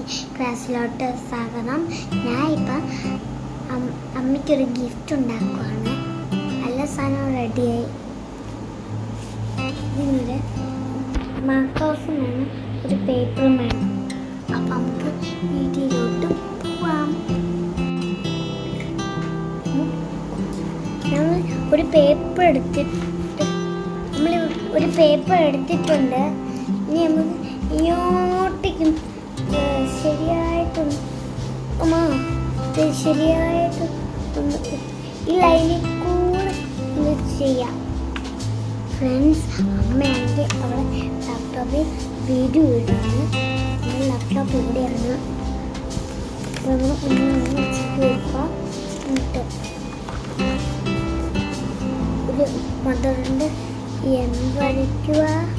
ക്ലാസ്സിലോട്ട് സ്വാഗതം ഞാൻ ഇപ്പം അമ്മയ്ക്കൊരു ഗിഫ്റ്റ് ഉണ്ടാക്കുവാണ് എല്ലാ സാധനവും റെഡിയായി ഇതിനൊരു മാർക്കോസും വേണം ഒരു പേപ്പറും വേണം അപ്പം നമുക്ക് വീട്ടിലോട്ട് പോവാം നമ്മൾ ഒരു പേപ്പർ എടുത്തിട്ട് നമ്മൾ ഒരു പേപ്പർ എടുത്തിട്ടുണ്ട് ഇനി നമുക്ക് ഇങ്ങോട്ടേക്കും ഏർ, ശരിയായിട്ടൊന്ന് അമ്മാ ഇത് ശരിയായിട്ട് ഒന്ന് ഈ ലൈനിൽ കൂടെ ഒന്ന് ചെയ്യാം ഫ്രണ്ട്സ് അമ്മയാണെങ്കിൽ അവിടെ ലാപ്ടോപ്പിൽ വീഡിയോ ഇടുകയാണ് നമ്മുടെ ലാപ്ടോപ്പ് ഇവിടെയാണ് അപ്പോൾ നമ്മൾ ഒന്ന് ഒന്ന് വെച്ചിട്ട് വെക്കുക എന്നിട്ട് ഒരു മദറിൻ്റെ എം വരയ്ക്കുക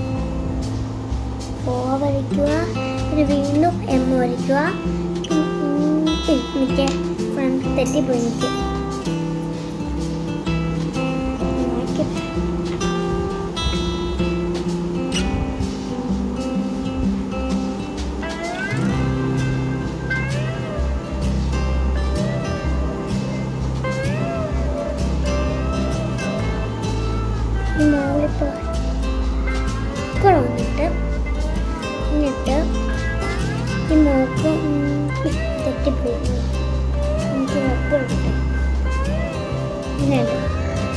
ഓ വരയ്ക്കുക പിന്നെ വീണ്ടും എം വരയ്ക്കുക എനിക്ക് ഫ്രണ്ട് തെറ്റിപ്പോയി എനിക്ക് വരയ്ക്കട്ടെ. ഈ മോളിപ്പോ ഇവിടെ വന്നിട്ട് എന്നിട്ട് ഈ മോക്ക് തെറ്റിപ്പോയി എനിക്ക് റബ്ബർ ഇട്ടെ ഇങ്ങനെ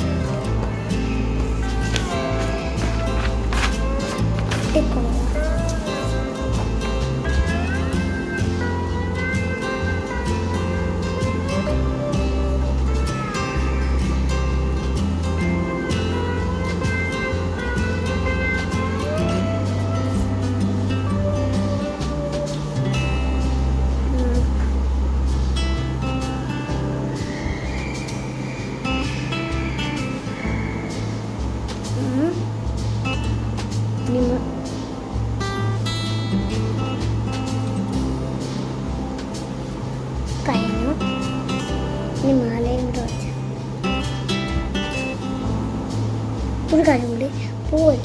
ഇട്ടിക്കൊള്ളാം ഉം. ഉം. ഇനി മ- കഴിഞ്ഞു ഇനി മാലയും കൂടെ വെച്ച ഒരു കാര്യം കൂടി പോയി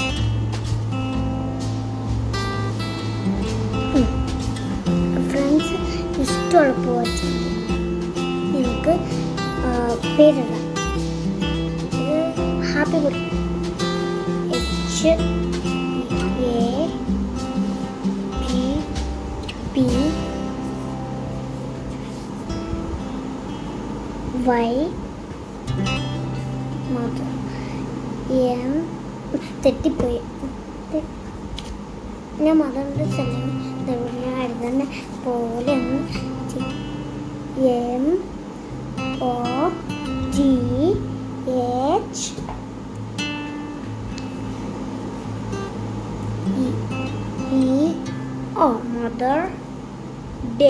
ഫ്രണ്ട്സ് ഇഷ്ടമുള്ള പൂ വെച്ച് നിങ്ങൾക്ക് പേരിടാം ഇത് happy birthday H A P P Y മാത്രം എം തെറ്റിപ്പോയി തെ- ഞാൻ മദറിൻ്റെ സ്ഥലം ഞാൻ എഴുതുന്ന പോലെ ഒന്ന് M O T H E O mother day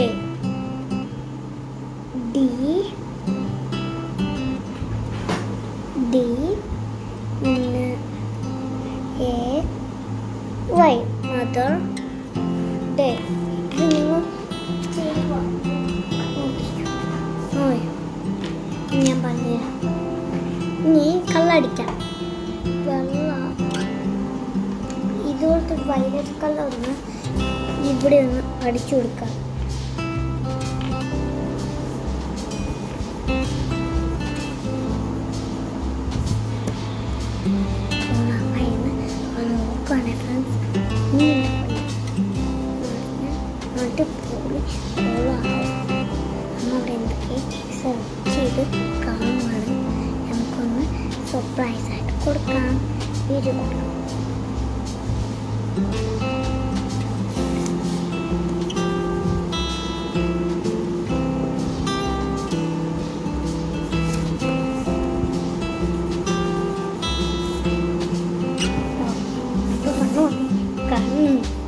D D പിന്നെ എ വൈ മദർ ഡേ ഇത് നിങ്ങൾ ചെയ്യുക ഞാൻ പറഞ്ഞുതരാം ഇനി കള്ളടിക്കാം വെള്ള ഇതുപോലത്തെ വൈലറ്റ് കളർ ഒന്ന് ഇവിടെ ഒന്ന് അടിച്ചു കൊടുക്കാം ഓണാക്കായെന്ന് നോക്കുകയാണെ ഫ്രണ്ട്സ് നീ എന്നിട്ട് പോളി ഓളാവും നമ്മുടെ എന്തൊക്കെ സെർച്ച് ചെയ്ത് കാണുവാണ് നമുക്കൊന്ന് സർപ്രൈസ് ആയിട്ട് കൊടുക്കാം വീഡിയോ കൊടുക്കാം കണ്ണു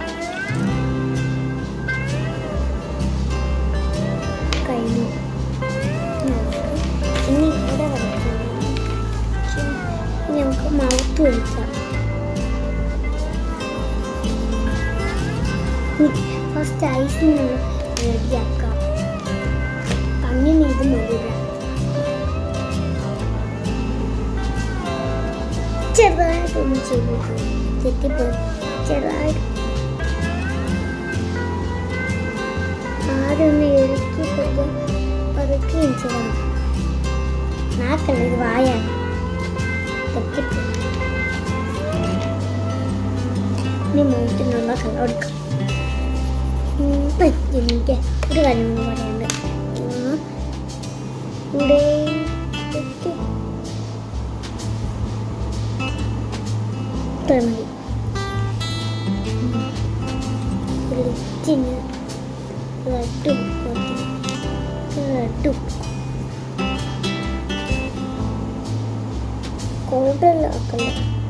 കഴിഞ്ഞു ഇനി ഇവിടെ വരയ്ക്കണം ഇനി നമുക്ക് മൗത്ത് വിളിക്കാം ഫസ്റ്റ് ഐസ് നമ്മൾ റെഡിയാക്കാം കണ്ണിന് ഇത് മതിയില്ല ചെറുതായിട്ടൊന്ന് ചെയ്തു തെറ്റിപ്പോയി ചെറുതായിട്ട് ഇത് പതുക്കെ ചെയ്യണം നാക്കല്ല ഇത് വായാണ് തെറ്റിപ്പോ ഇനി മൂത്തിനുള്ള കളർ എടുക്കാം ഉം, എനിക്ക് ഒരു കാര്യം കൂടി പറയാനുണ്ട് ഉം, ഇവിടെ തെറ്റി. ഇത്ര മതി വെളിച്ചിന് റെഡ് റെഡ് കൂടുതലാക്കല്ല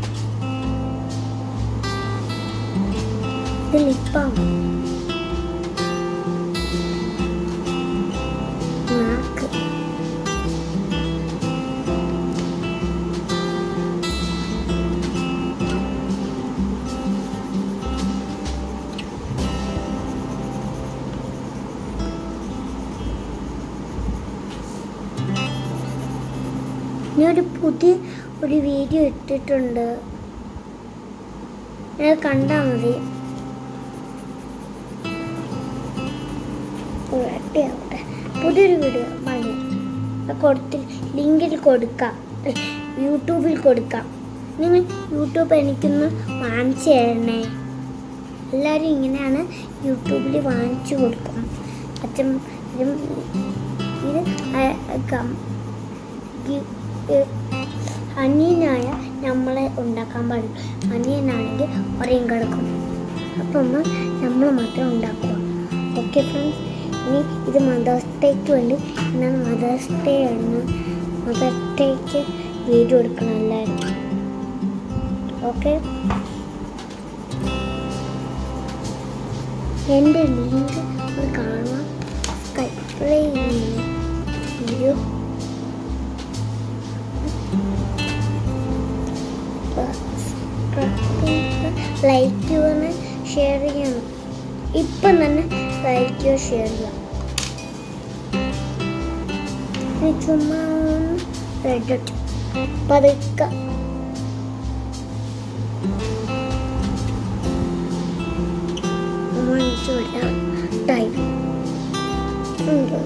ഇത് ലിപ്പാണ് നാക്ക് ഞാൻ ഒരു പുതിയ ഒരു വീഡിയോ ഇട്ടിട്ടുണ്ട് അത് കണ്ടാൽ മതി ആവട്ടെ പുതിയൊരു വീഡിയോ മതി അത് കൊടുത്തിൽ ലിങ്കിൽ കൊടുക്കാം യൂട്യൂബിൽ കൊടുക്കാം നിങ്ങൾ യൂട്യൂബ് എനിക്കൊന്ന് വാങ്ങിച്ചു തരണേ എല്ലാവരും ഇങ്ങനെയാണ് യൂട്യൂബിൽ വാങ്ങിച്ചു കൊടുക്കും അച്ഛൻ ഇത് ഇത് അ- കം- ഗി- ഏ- അനിയനായ നമ്മളെ ഉണ്ടാക്കാൻ പാടില്ല അനിയനാണെങ്കിൽ ഒരേം കിടക്കും അപ്പം നമ്മൾ മാത്രം ഉണ്ടാക്കുക ഓക്കെ ഫ്രണ്ട്സ് ഇനി ഇത് മദേഴ്സ് ഡേക്ക് വേണ്ടി ഞാൻ മദേഴ്സ് ഡേ ആണ് മദേഴ്സ് ഡേക്ക് വീഡിയോ എടുക്കണം എല്ലാവരും ഓക്കെ എൻ്റെ ലിങ്ക് ഒന്ന് കാണാം സ്കൈപ്ലേ വീഡിയോ ലൈക്ക് ചെയ്യുന്ന ഷെയർ ചെയ്യണം ഇപ്പം തന്നെ ലൈക്ക് ചെയ്യുക ഷെയർ ചെയ്യാം ഇത് ചുമ്മാ റെഡ് ഇട്ടു പതുക്കെ വാങ്ങിച്ചു വിടാം ടൈം ഉണ്ട്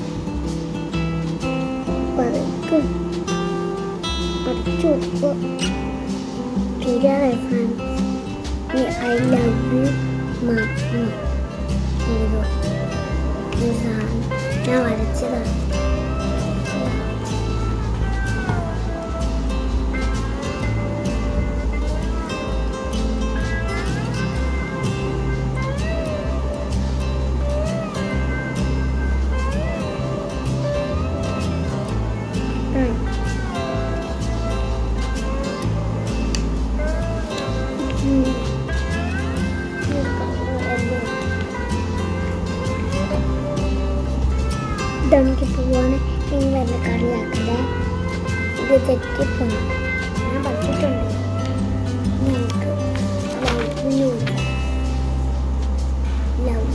പതുക്കെ അടിച്ചു കൊടുക്കുക തീരാറായി friends I love you mama ചെയ്തു ഇതാണ് ഞാൻ വരച്ചതാണ് ഉം. ഉം. ഇതെനിക്ക് പോവാണ് നിങ്ങൾ എന്നെ കളിയാക്കല്ലേ ഇത് തെറ്റിപ്പോണം ഞാൻ പഠിച്ചിട്ടുണ്ട് നമുക്ക് ലവ് ലവ്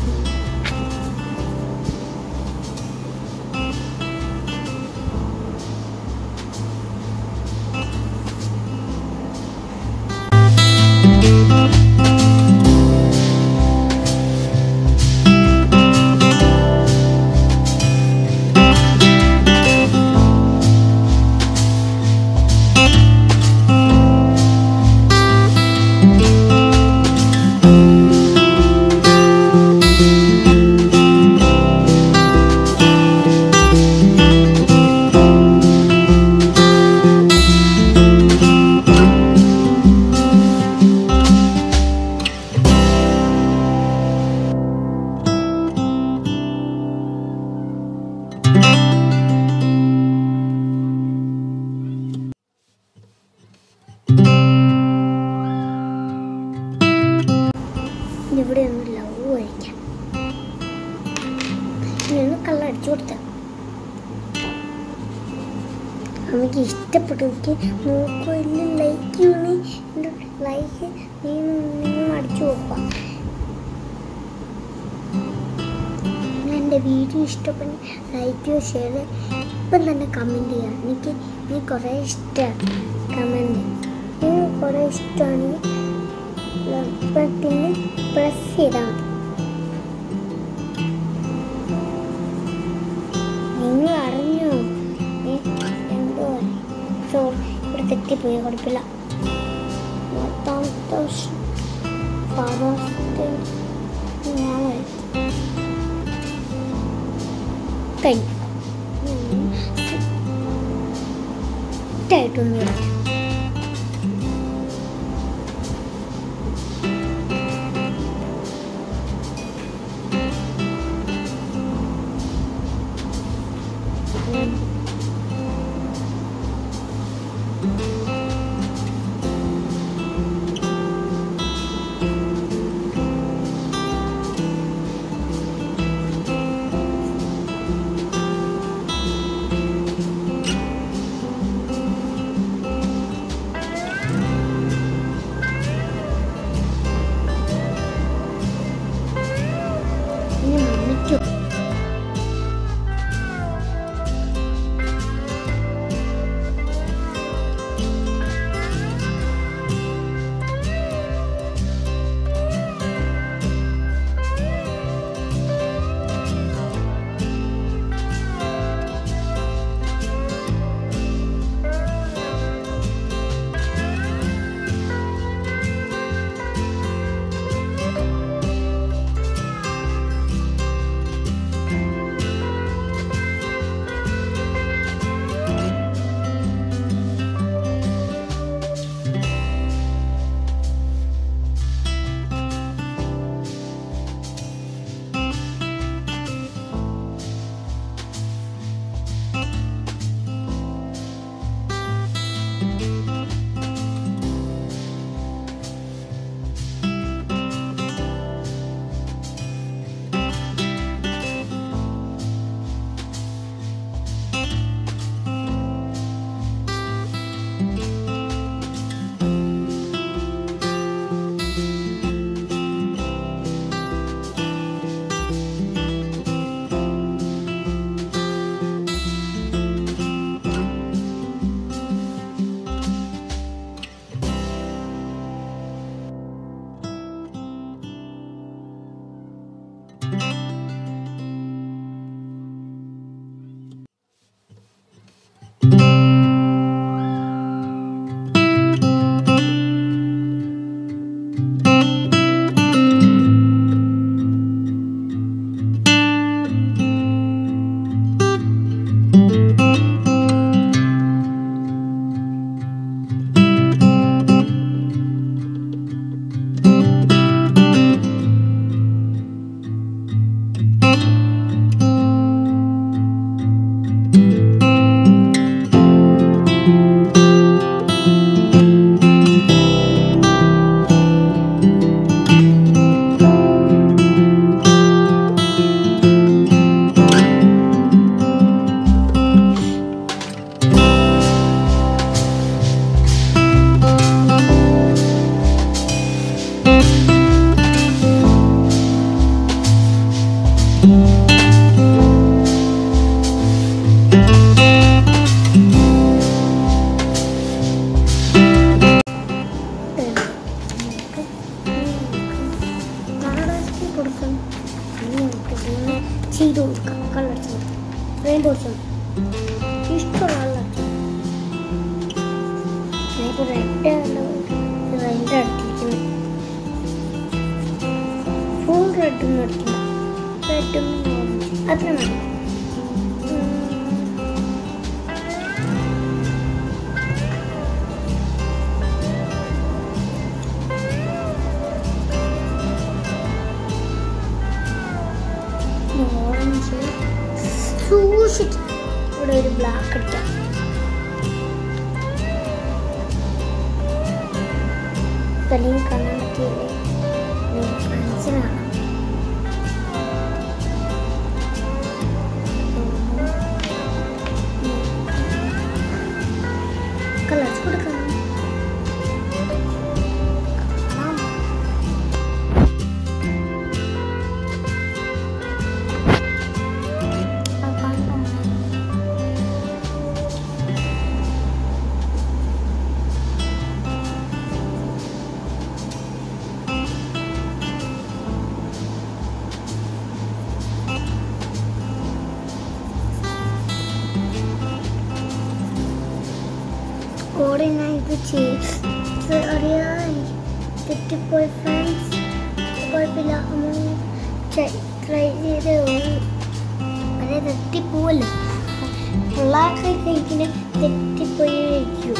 ഇവിടെ ഒന്ന് ലവ് കഴിക്കാം ഇനി കള്ള അടിച്ചു കൊടുത്ത നമുക്ക് ഇഷ്ടപ്പെട്ടെനിക്ക് നോക്കുമില്ല ലൈക്ക് ചെയ്യണേ എൻ്റെ ലൈക്ക് നീ നിങ്ങൾ അടിച്ചു നോക്കുക എൻ്റെ വീഡിയോ ഇഷ്ടപ്പെട്ട് ലൈക്ക് ചെയ്യോ ഷെയർ ഇപ്പം തന്നെ കമൻറ്റ് ചെയ്യാം എനിക്ക് നീ കുറേ ഇഷ്ടമാണ് കമൻറ്റ് നിങ്ങൾ കുറേ ഇഷ്ടമാണെങ്കിൽ ബട്ടണിൽ പ്രസ് ചെയ്താൽ മതി എത്തിപ്പോയി കുഴപ്പമില്ല പത്താമത്തെ വർഷം ഫാദേഴ്സ് ഡേ ഞാൻ വരുത്തി കഴിഞ്ഞു സെറ്റായിട്ടൊന്നും വരച്ചു ഇനി മമ്മിക്കും കൊടുക്കണം ഇനി നമുക്ക് ഇതിനെ ചെയ്ത് കൊടുക്കാം കളർ ചെയ്ത് റെയിൻബോ സോൺ ഇഷ്ടമുള്ള കളർ ഞാനിപ്പോൾ റെഡ് റെഡ് എടുത്തിരിക്കുന്നത് ഫുൾ റെഡൊന്നും എടുക്കില്ല റെഡും അത്ര മതി ഉം. ഓറഞ്ച് സൂക്ഷിച്ച് ഇവിടെ ഒരു ബ്ലാക്ക് എടുക്കാം തലയും കാണാൻ പറ്റിയില്ലേ ഫ്രണ്ട്സിനാണ് കളേഴ്സ് കൊടുക്കണം കാണാം ആ, കാണാം ഇത് ചെയ്ത് അറിയാൻ തെറ്റിപ്പോയി ഫ്രണ്ട്സ് കുഴപ്പമില്ല അമ്മ ട്രൈ ചെയ്തേ ഉള്ളൂ അതെ തെറ്റിപ്പോവല്ലോ പിള്ളേർക്ക് കഴിക്കുന്ന തെറ്റിപ്പോയി ഇരിക്കും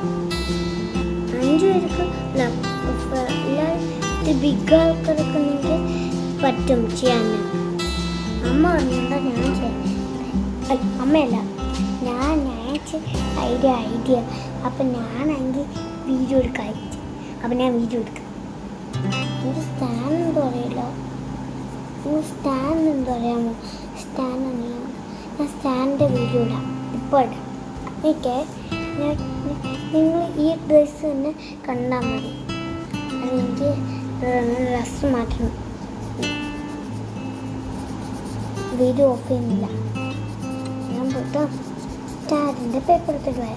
അഞ്ചു പേർക്ക് അല്ല എല്ലാവരും ബിഗ് ആൾക്കാരൊക്കെ ഉണ്ടെങ്കിൽ പറ്റും ചെയ്യാൻ അമ്മ പറഞ്ഞാ ഞാൻ ചെയ്യാം അല്ല, അമ്മയല്ല ഞാൻ ഞാൻ ഐഡിയ ഐഡിയ അപ്പം ഞാനാണെങ്കിൽ വീഡിയോ എടുക്കാൻ അയച്ചു അപ്പം ഞാൻ വീഡിയോ എടുക്കാം എനിക്ക് സ്റ്റാൻഡ് എന്തോ അറിയില്ല എനിക്ക് സ്റ്റാൻഡ് എന്തോ അറിയാമോ സ്റ്റാൻഡ് അറിയാമോ ഞാൻ സ്റ്റാൻഡിൻ്റെ വീഡിയോ ഇടാം ഇപ്പോൾ ഇടാം എനിക്ക് നിങ്ങൾ ഈ ഡ്രസ്സ് തന്നെ കണ്ടാൽ മതി അതെനിക്ക് ഡ്രസ്സ് മാറ്റണം വീഡിയോ ഓഫ് ചെയ്യുന്നില്ല ഞാൻ പോയിട്ട് സ്റ്റാൻഡിൻ്റെ പേപ്പർ എടുത്തിട്ട് വരാം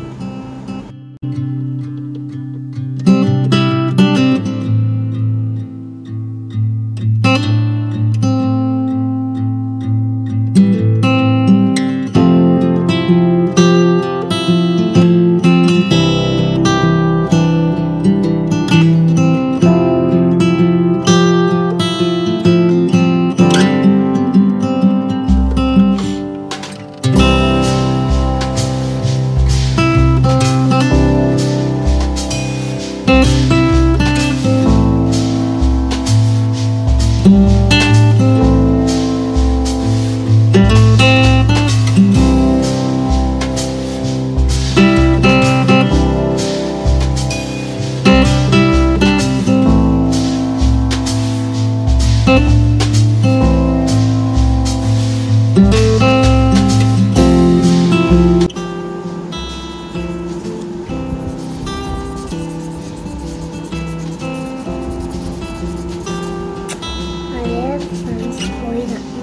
അതേ ഫ്രണ്ട്സ് പോയി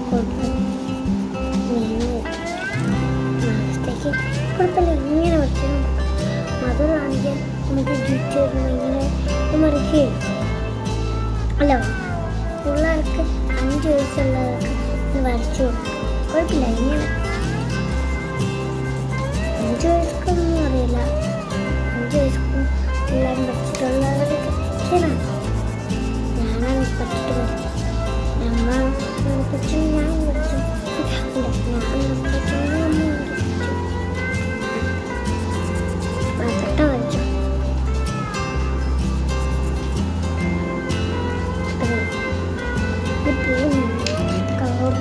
ലാസ്റ്റേക്ക് കുഴപ്പമില്ല ഇങ്ങനെ വെച്ചാൽ മധുരാണെങ്കിൽ നമുക്ക് ചുറ്റും ഇങ്ങനെ മറിക്കുകയും അല്ല പിള്ളേർക്ക് അഞ്ച് വയസ്സുള്ളവർക്ക് ഇത് വരച്ചു കൊടുക്കും കുഴപ്പമില്ല ഇങ്ങനെ അഞ്ച് വയസ്സൊന്നും അറിയില്ല അഞ്ച് വയസ്സും എല്ലാവരും പഠിച്ചിട്ടുള്ളവരൊക്കെ ചെയ്യണം ഞാനാണ് പഠിച്ചിട്ട് പഠിച്ചത് അമ്മ പഠിച്ചു ഞാൻ പഠിച്ചു അല്ല ഞാൻ പഠിച്ചു അമ്മ പഠിച്ചു പത്തട്ട പഠിച്ചു കളർ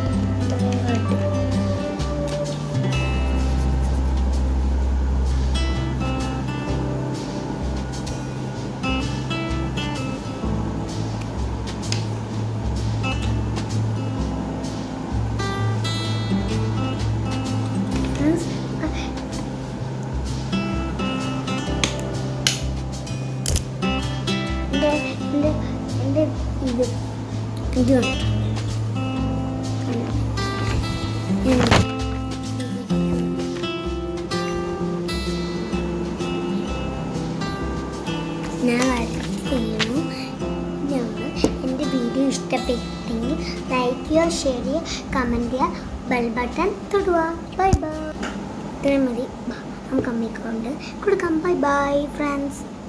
എൻ്റെ എൻ്റെ എൻ്റെ ഇത് ഇത് കണ്ടോ? കണ്ടോ? ഞാൻ വർക്ക് ചെയ്യുന്നു ഞങ്ങൾ എൻ്റെ വീഡിയോ ഇഷ്ടപ്പെട്ടെങ്കിൽ ലൈക്ക് ചെയ്യുക ഷെയർ ചെയ്യുക കമൻറ്റ് ചെയ്യുക ബെൽ ബട്ടൺ തൊടുക ബൈ ബൈ ഇത്രയും മതി ബാ, നമുക്ക് അമ്മയ്ക്ക് കൊണ്ട് കൊടുക്കാം ബൈ ബൈ ഫ്രണ്ട്സ്